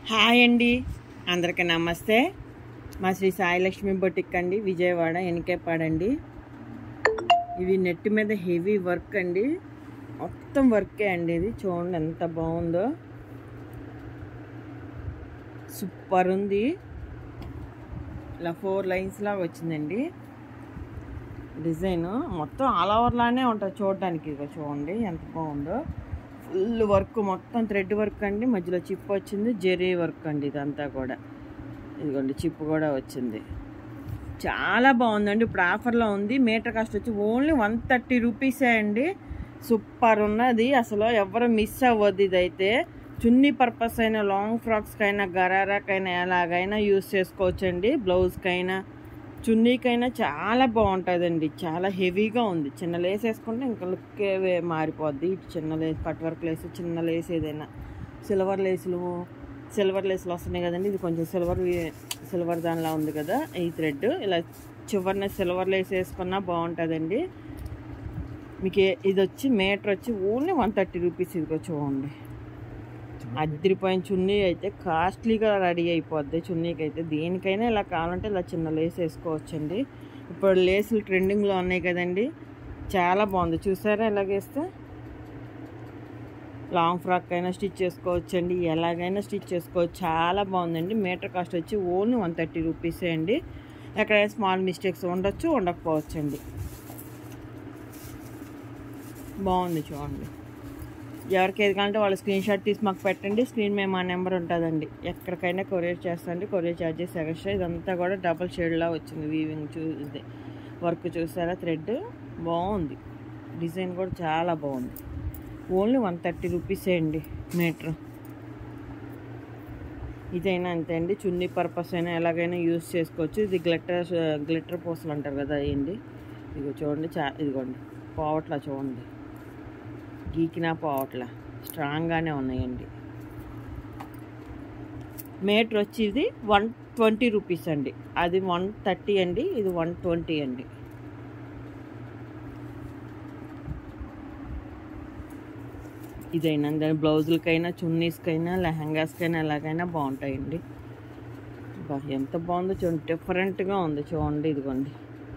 Hi అండి అందరికీ నమస్తే మా శ్రీ సాయిలక్ష్మి బొటిక్ అండి విజయవాడ ఎనికేపాడండి ఇవి నెట్ మీద హెవీ వర్క్ అండి మొత్తం వర్కే అండి ఇది చూడండి ఎంత బాగుందో సూపర్ ఉంది ఇలా ఫోర్ లైన్స్ లాగా వచ్చిందండి డిజైన్ మొత్తం ఆల్ ఓవర్ లానే ఉంటుంది చూడడానికి ఇదిగో చూడండి ఎంత బాగుందో ఫుల్ వర్క్ మొత్తం థ్రెడ్ వర్క్ అండి మధ్యలో చిప్ వచ్చింది జెరీ వర్క్ అండి ఇదంతా కూడా ఇదిగోండి చిప్ కూడా వచ్చింది చాలా బాగుందండి ఇప్పుడు ఆఫర్లో ఉంది మీటర్ కాస్ట్ వచ్చి ఓన్లీ వన్ థర్టీ రూపీసే అండి సూపర్ ఉన్నది అసలు ఎవరు మిస్ అవ్వద్దు ఇదైతే చున్నీ పర్పస్ అయినా లాంగ్ ఫ్రాక్స్కైనా గరారాకైనా ఎలాగైనా యూస్ చేసుకోవచ్చండి బ్లౌజ్కైనా చున్నీకైనా చాలా బాగుంటుందండి చాలా హెవీగా ఉంది చిన్న లేస్ వేసుకుంటే ఇంకా లుక్కే వే- మారిపోద్ది ఇటు చిన్న లేస్ కట్ వర్క్ లేస్ చిన్న లేస్ ఏదైనా సిల్వర్ లేసులు సిల్వర్ లేసులు వస్తున్నాయి కదండి ఇది కొంచెం సిల్వర్ సిల్వర్ దానిలా ఉంది కదా ఈ థ్రెడ్ ఇలా చివరిన సిల్వర్ లేస్ వేసుకున్నా బాగుంటుందండి మీకు ఏ- ఇది వచ్చి మీటర్ వచ్చి ఓన్లీ వన్ థర్టీ రూపీస్ ఇదిగో చూడండి అద్దరిపోయిన చున్నీ అయితే కాస్ట్లీగా రెడీ అయిపోద్ది చున్నీకి అయితే దేనికైనా ఇలా కావాలంటే ఇలా చిన్న లేస్ వేసుకోవచ్చండి ఇప్పుడు లేసులు ట్రెండింగ్లో ఉన్నాయి కదండి చాలా బాగుంది చూసారా ఎలాగేస్తే లాంగ్ ఫ్రాక్ అయినా స్టిచ్ చేసుకోవచ్చండి ఎలాగైనా స్టిచ్ చేసుకోవచ్చు చాలా బాగుందండి మీటర్ కాస్ట్ వచ్చి ఓన్లీ వన్ థర్టీ రూపీసే అండి ఎక్కడైనా స్మాల్ మిస్టేక్స్ ఉండొచ్చు ఉండకపోవచ్చు అండి బాగుంది చూడండి ఎవరికి ఏది కావాలంటే వాళ్ళ స్క్రీన్ షాట్ తీసి మాకు పెట్టండి స్క్రీన్ మీద మా నెంబర్ ఉంటుందండి ఎక్కడికైనా కొరియర్ చేస్తాండి కొరియర్ ఛార్జెస్ ఎక్స్ట్రా ఇదంతా కూడా డబల్ షేడ్లా వచ్చింది వీవింగ్ చూ ఇది వర్క్ చూసారా థ్రెడ్ బాగుంది డిజైన్ కూడా చాలా బాగుంది ఓన్లీ వన్ థర్టీ రూపీసే అండి మీటర్ ఇదైనా అంతే అండి చున్నీ పర్పస్ అయినా ఎలాగైనా యూస్ చేసుకోవచ్చు ఇది గ్లిటర్ గ్లిటర్ పూసలు అంటారు కదా అయ్యండి ఇదిగో చూడండి చా ఇదిగోండి పోవట్లా చూడండి గీకినా పోవట్లా స్ట్రాంగ్గానే ఉన్నాయండి మీటర్ వచ్చి ఇది వన్ ట్వంటీ రూపీస్ అండి అది వన్ థర్టీ అండి ఇది వన్ ట్వంటీ అండి ఇదైనా దాని బ్లౌజులకైనా చున్నీస్కైనా లెహంగాస్కైనా ఎలాగైనా బాగుంటాయండి బా ఎంత బాగుందో చూడండి డిఫరెంట్గా ఉంది చూడండి ఇదిగోండి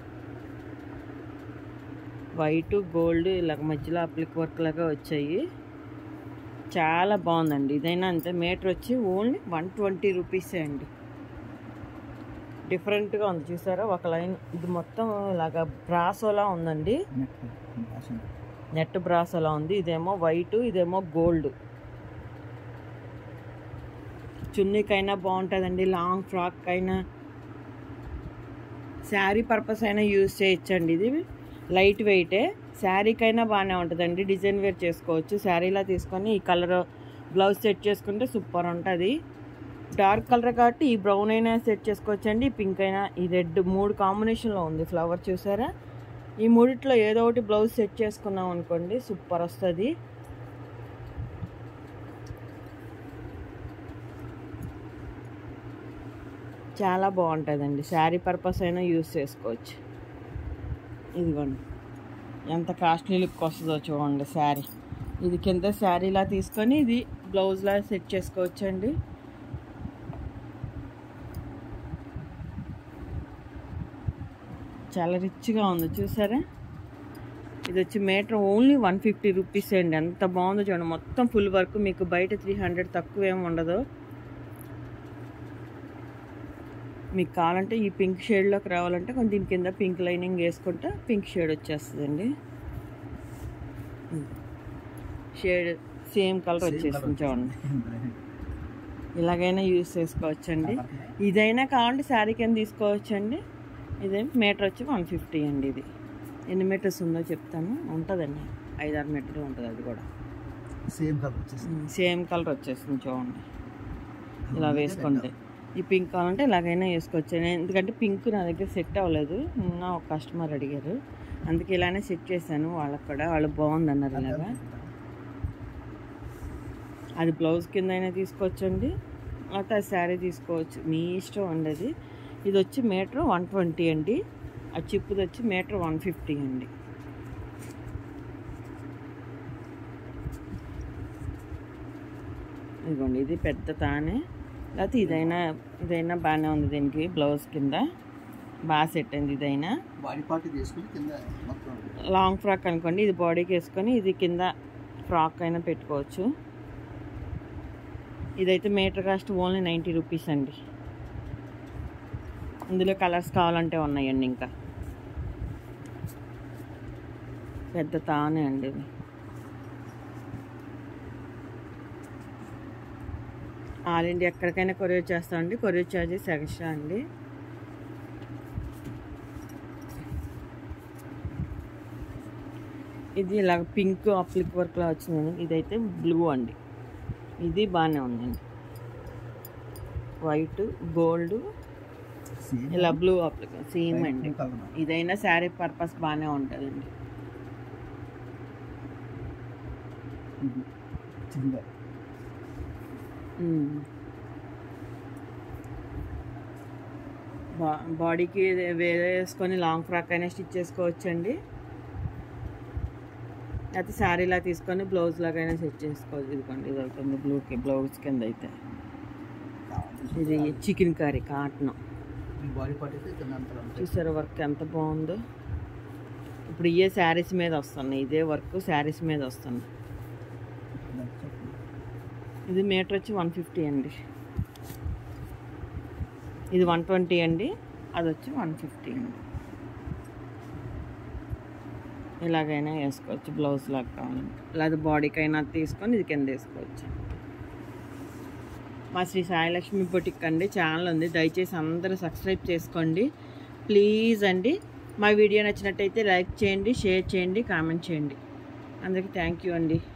వైట్ గోల్డ్ ఇలాగ మధ్యలో అప్లిక్ వర్క్ లాగా వచ్చాయి చాలా బాగుందండి ఇదైనా అంతే మీటర్ వచ్చి ఓన్లీ వన్ ట్వంటీ రూపీసే అండి డిఫరెంట్గా ఉంది చూసారా ఒక లైన్ ఇది మొత్తం ఇలాగ బ్రాసోలా ఉందండి నెట్ బ్రాసోలా ఉంది ఇదేమో వైట్ ఇదేమో గోల్డ్ చున్నీకైనా బాగుంటుందండి లాంగ్ ఫ్రాక్ అయినా శారీ పర్పస్ అయినా యూజ్ చేయొచ్చండి ఇది లైట్ వెయిటే శారీకైనా బాగానే ఉంటుందండి డిజైన్ వేర్ చేసుకోవచ్చు శారీలా తీసుకొని ఈ కలర్ బ్లౌజ్ సెట్ చేసుకుంటే సూపర్ ఉంటుంది డార్క్ కలర్ కాబట్టి ఈ బ్రౌన్ అయినా సెట్ చేసుకోవచ్చు అండి పింక్ అయినా ఈ రెడ్ మూడు కాంబినేషన్లో ఉంది ఫ్లవర్ చూసారా ఈ మూడిట్లో ఏదో ఒకటి బ్లౌజ్ సెట్ చేసుకున్నాం అనుకోండి సూపర్ వస్తుంది చాలా బాగుంటుందండి శారీ పర్పస్ అయినా యూస్ చేసుకోవచ్చు ఇదిగోండి ఎంత కాస్ట్లీ లుక్ వస్తుందో చూడండి శారీ ఇది కింద శారీలా తీసుకొని ఇది బ్లౌజ్లా సెట్ చేసుకోవచ్చండి చాలా రిచ్గా ఉంది చూసారా ఇది వచ్చి metre only one fifty rupees అండి ఎంత బాగుందో చూడండి మొత్తం ఫుల్ వర్క్ మీకు బయట త్రీ హండ్రెడ్ తక్కువ ఏమి ఉండదు మీకు కావాలంటే ఈ పింక్ షేడ్లోకి రావాలంటే కొంచెం దీని కింద పింక్ లైనింగ్ వేసుకుంటే పింక్ షేడ్ వచ్చేస్తుందండి షేడ్ సేమ్ కలర్ వచ్చేస్తుంది చూడండి ఇలాగైనా యూస్ చేసుకోవచ్చండి ఇదైనా కావాలంటే శారీ కింద తీసుకోవచ్చండి ఇదే మీటర్ వచ్చి వన్ ఫిఫ్టీ అండి ఇది ఎన్ని మీటర్స్ ఉందో చెప్తాను ఉంటుందండి ఐదారు మీటర్లు ఉంటుంది అది కూడా సేమ్ కలర్ వచ్చేసి సేమ్ కలర్ వచ్చేస్తుంది చూడండి ఇలా వేసుకుంటే ఈ పింక్ కావాలంటే ఇలాగైనా వేసుకోవచ్చు నేను ఎందుకంటే పింక్ నా దగ్గర సెట్ అవ్వలేదు నిన్న ఒక కస్టమర్ అడిగారు అందుకే ఇలానే సెట్ చేశాను వాళ్ళకి కూడా వాళ్ళు బాగుంది అన్నారు ఇలాగా అది బ్లౌజ్ కింద అయినా తీసుకోవచ్చండి లేకపోతే అది శారీ తీసుకోవచ్చు మీ ఇష్టం అండి అది ఇది వచ్చి మీటర్ వన్ ట్వంటీ అండి ఆ చిప్పుది వచ్చి మీటర్ వన్ ఫిఫ్టీ అండి ఇదిగోండి ఇది పెద్ద తానే లేకపోతే ఇదైనా ఇదైనా బాగానే ఉంది దీనికి బ్లౌజ్ కింద బాగా సెట్ అయింది ఇదైనా బాడీ పార్ట్ తీసుకుని కింద మొత్తం లాంగ్ ఫ్రాక్ అనుకోండి ఇది బాడీకి వేసుకొని ఇది కింద ఫ్రాక్ అయినా పెట్టుకోవచ్చు ఇదైతే metre cost only ninety rupees అండి ఇందులో కలర్స్ కావాలంటే ఉన్నాయండి ఇంకా పెద్ద తానే అండి ఇది ఆల్ ఇండియా ఎక్కడికైనా కొరియర్ చేస్తామండి కొరియర్ ఛార్జెస్ ఎక్స్ట్రా అండి ఇది ఇలా పింక్ అప్లిక్ వర్క్లో వచ్చిందండి ఇదైతే బ్లూ అండి ఇది బాగానే ఉందండి వైట్ గోల్డ్ సేమ్ ఇలా బ్లూ అప్లిక్ సేమ్ అండి కలర్ ఇదైనా శారీ పర్పస్ బాగానే ఉంటుందండి ఇది చిన్న మ్మ్. బా బాడీకి వేరే వేసుకొని లాంగ్ ఫ్రాక్ అయినా స్టిచ్ చేసుకోవచ్చండి అయితే శారీలా తీసుకొని బ్లౌజ్ లాగైనా సెట్ చేసుకోవచ్చు ఇదిగోండి ఇది అవుతుంది బ్లూకి బ్లౌజ్ కింద అయితే ఇది చికెన్ కర్రీ కాటన్ ఈ బాడీ పార్ట్ అయితే కింద అంతా ఉంటాయి చూసారు వర్క్ ఎంత బాగుందో ఇప్పుడు ఇవే శారీస్ మీద వస్తున్నాయి ఇదే వర్క్ శారీస్ మీద వస్తుంది ఇది మీటర్ వచ్చి వన్ ఫిఫ్టీ అండి ఇది వన్ ట్వంటీ అండి అది వచ్చి వన్ ఫిఫ్టీ అండి ఇలాగైనా వేసుకోవచ్చు బ్లౌజ్ లాగా కావాలంటే లేదా బాడీకైనా తీసుకొని ఇది కింద వేసుకోవచ్చు మా శ్రీ సాయిలక్ష్మి బొటిక్ అండి ఛానల్ ఉంది దయచేసి అందరూ సబ్స్క్రైబ్ చేసుకోండి ప్లీజ్ అండి మా వీడియో నచ్చినట్టయితే లైక్ చేయండి షేర్ చేయండి కామెంట్ చేయండి అందరికీ థ్యాంక్ యూ అండి